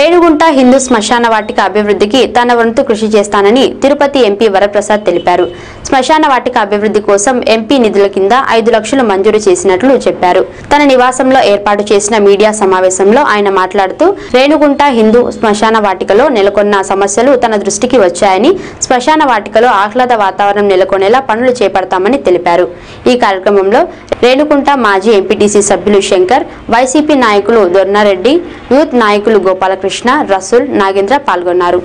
రేణుగుంట హిందూ శ్మశాన వాటిక అభివృద్ధికి తన వంతు కృషి చేస్తానని తిరుపతి ఎంపీ వరప్రసాద్ తెలిపారు శ్మశాన వాటిక అభివృద్ధి కోసం ఎంపీ నిధుల కింద ఐదు లక్షలు మంజూరు చేసినట్లు చెప్పారు తన నివాసంలో ఏర్పాటు చేసిన మీడియా సమావేశంలో ఆయన మాట్లాడుతూ రేణుగుంట హిందూ శ్మశాన వాటికలో నెలకొన్న సమస్యలు తన దృష్టికి వచ్చాయని శ్మశాన వాటికలో ఆహ్లాద వాతావరణం నెలకొనేలా పనులు చేపడతామని తెలిపారు ఈ కార్యక్రమంలో రేణుకుంట మాజీ ఎంపీటీసీ సభ్యులు శంకర్ వైసీపీ నాయకులు దొర్నారెడ్డి యూత్ నాయకులు గోపాలకృష్ణ రసూల్ నాగేంద్ర పాల్గొన్నారు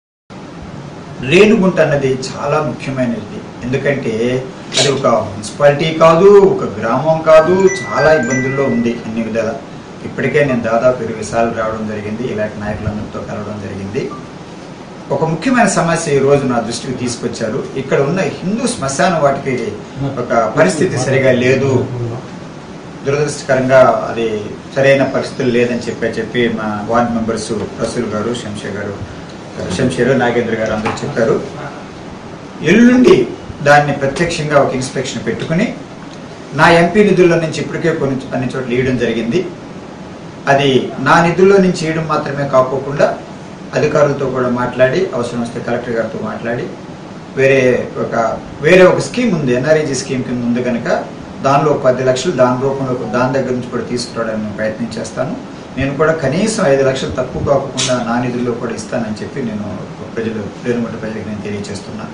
రేణుగుంట అన్నది చాలా ముఖ్యమైనది ఎందుకంటే అది ఒక మున్సిపాలిటీ కాదు ఒక గ్రామం కాదు చాలా ఇబ్బందుల్లో ఉంది అన్ని విధాల ఇప్పటికే నేను దాదాపు ఇరవై సార్లు రావడం జరిగింది ఇలాంటి నాయకులందరితో కలవడం జరిగింది ఒక ముఖ్యమైన సమస్య ఈ రోజు నా దృష్టికి తీసుకొచ్చారు ఇక్కడ ఉన్న హిందూ శ్మశాన వాటికి ఒక పరిస్థితి సరిగా లేదు దురదృష్టకరంగా అది సరైన పరిస్థితులు లేదని చెప్పి చెప్పి మా వార్డ్ మెంబర్స్ రసూల్ గారు శంషే గారు శంషేరు నాగేంద్ర గారు అందరూ చెప్పారు ఎల్లుండి దాన్ని ప్రత్యక్షంగా ఒక ఇన్స్పెక్షన్ పెట్టుకుని నా ఎంపీ నిధుల్లో నుంచి ఇప్పటికే కొన్ని అన్ని చోట్ల ఇవ్వడం జరిగింది అది నా నిధుల్లో నుంచి ఇవ్వడం మాత్రమే కాకోకుండా అధికారులతో కూడా మాట్లాడి అవసరం వస్తే కలెక్టర్ గారితో మాట్లాడి వేరే ఒక వేరే ఒక స్కీమ్ ఉంది ఎన్ఆర్ఈజీ స్కీమ్ కింద ఉంది కనుక దానిలో ఒక పది లక్షలు దాని రూపంలో దాని దగ్గర నుంచి కూడా తీసుకురావడానికి నేను ప్రయత్నం చేస్తాను నేను కూడా కనీసం ఐదు లక్షలు తక్కువ కాకుండా నా నిధుల్లో కూడా ఇస్తానని చెప్పి నేను ప్రజలు రేణుగుంట ప్రజలకు నేను తెలియజేస్తున్నాను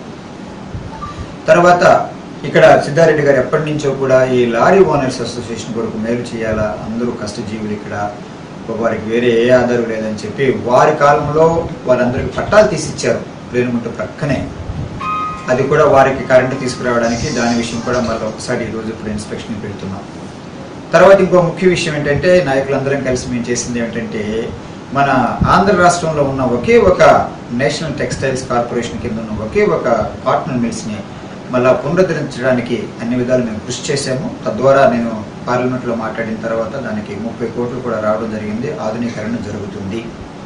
తర్వాత ఇక్కడ సిద్ధారెడ్డి గారు ఎప్పటి నుంచో కూడా ఈ లారీ ఓనర్స్ అసోసియేషన్ కొరకు మేలు చేయాలా అందరూ కష్టజీవులు ఇక్కడ వారికి వేరే ఏ ఆధారం లేదని చెప్పి వారి కాలంలో వారందరికి పట్టాలు తీసిచ్చారు రేణుగుంట ప్రక్కనే అది కూడా వారికి కరెంటు తీసుకురావడానికి దాని విషయం కూడా మళ్ళీ ఒకసారి ఈ రోజు ఇప్పుడు ఇన్స్పెక్షన్ పెడుతున్నాం తర్వాత ఇంకో ముఖ్య విషయం ఏంటంటే నాయకులందరం కలిసి మేము చేసింది ఏంటంటే మన ఆంధ్ర రాష్ట్రంలో ఉన్న ఒకే ఒక నేషనల్ టెక్స్టైల్స్ కార్పొరేషన్ కింద ఉన్న ఒకే ఒక కాటన్ మిల్స్ని మళ్ళా పునరుద్ధరించడానికి అన్ని విధాలు మేము కృషి చేశాము తద్వారా నేను పార్లమెంట్లో మాట్లాడిన తర్వాత దానికి ముప్పై కోట్లు కూడా రావడం జరిగింది ఆధునీకరణ జరుగుతుంది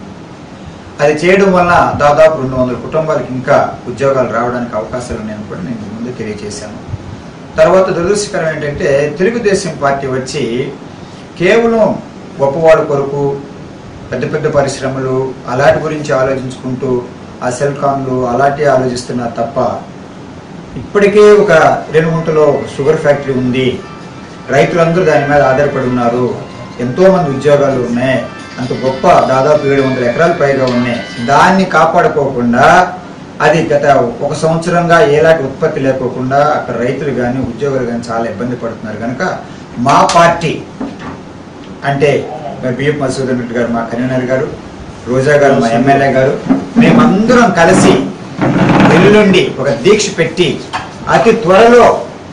అది చేయడం వల్ల దాదాపు రెండు వందల కుటుంబాలకు ఇంకా ఉద్యోగాలు రావడానికి అవకాశాలు ఉన్నాయని కూడా నేను ముందు తెలియజేశాను తర్వాత దురదృష్టకరం ఏంటంటే తెలుగుదేశం పార్టీ వచ్చి కేవలం గొప్పవాడు కొరకు పెద్ద పెద్ద పరిశ్రమలు అలాంటి గురించి ఆలోచించుకుంటూ ఆ సెల్కాన్లు అలాంటి ఆలోచిస్తున్నారు తప్ప ఇప్పటికే ఒక రేణుగుంటలో షుగర్ ఫ్యాక్టరీ ఉంది రైతులందరూ దాని మీద ఆధారపడి ఉన్నారు ఎంతో మంది ఉద్యోగాలు ఉన్నాయి అంత గొప్ప దాదాపు ఏడు వందల ఎకరాలు పైగా ఉన్నాయి దాన్ని కాపాడుకోకుండా అది గత ఒక సంవత్సరంగా ఎలాంటి ఉత్పత్తి లేకోకుండా అక్కడ రైతులు కానీ ఉద్యోగులు కానీ చాలా ఇబ్బంది పడుతున్నారు కనుక మా పార్టీ అంటే బిఎం మసూదన్ రెడ్డి గారు మా కన్వీనర్ గారు రోజా గారు మా ఎమ్మెల్యే గారు మేమందరం కలిసి ఎల్లుండి ఒక దీక్ష పెట్టి అతి త్వరలో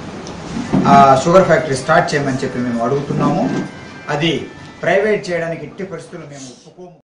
ఆ షుగర్ ఫ్యాక్టరీ స్టార్ట్ చేయమని చెప్పి మేము అడుగుతున్నాము అది ప్రైవేట్ చేయడానికి ఎట్టి పరిస్థితుల్లో మేము ఒప్పుకోము